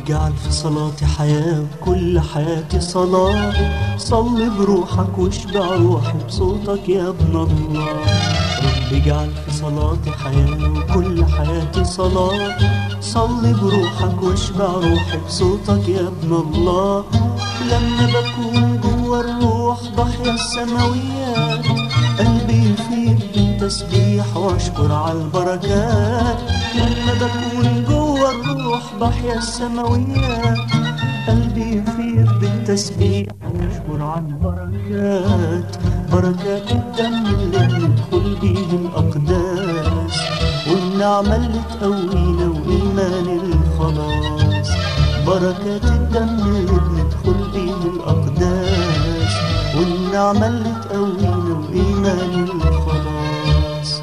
اجعل في صلاتي حياة وكل حياتي صلاة صل بروحك واشبع روحي بصوتك يا ابن الله رب اجعل في صلاتي حياة وكل حياتي صلاة صل بروحك واشبع روحي بصوتك يا ابن الله لما بكون جوا الروح بحيا السماويات قلبي يفيض بالتسبيح واشكر على البركات لما بكون جوا الروح بحيا السماويات قلبي يفيض بالتسبيح واشكر على البركات بركات الدم اللي بندخل بيه الاقداس والنعمة اللي تقوينا وإيمان الخلاص بركات الدم اللي بندخل بيه الأقداس والنعمة اللي تقوينا وإيمان الخلاص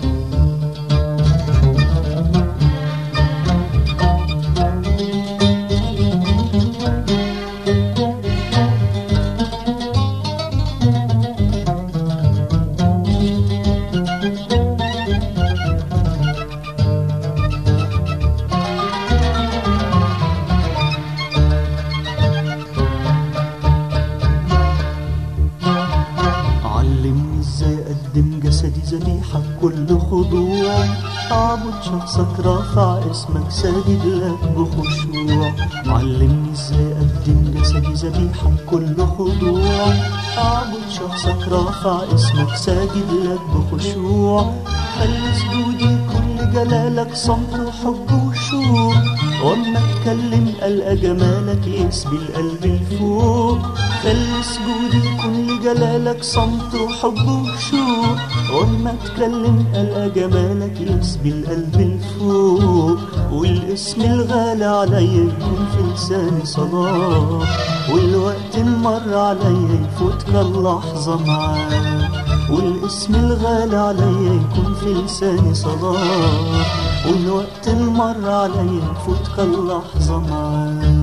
علمني ازاي اقدم جسدي ذبيحة بكل خضوع اعبد شخصك رافع اسمك ساجد لك بخشوع علمني ازاي اقدم جسدي ذبيحة بكل خضوع اعبد شخصك رافع اسمك ساجد لك بخشوع خلي سجودي كل جلالك صمت وحب وشوق واما اتكلم القى جمالك يسبي القلب لفوق خلي سجودي كل جلالك صمت وحب وشوق واما اتكلم القى جمالك يسبي القلب لفوق والاسم الغالي عليا يكون في لساني صلاة والوقت مر عليا يفوت كاللحظة معاك والاسم الغالي عليا يكون في لساني صلاة والوقت مر عليا يفوت كاللحظة معاك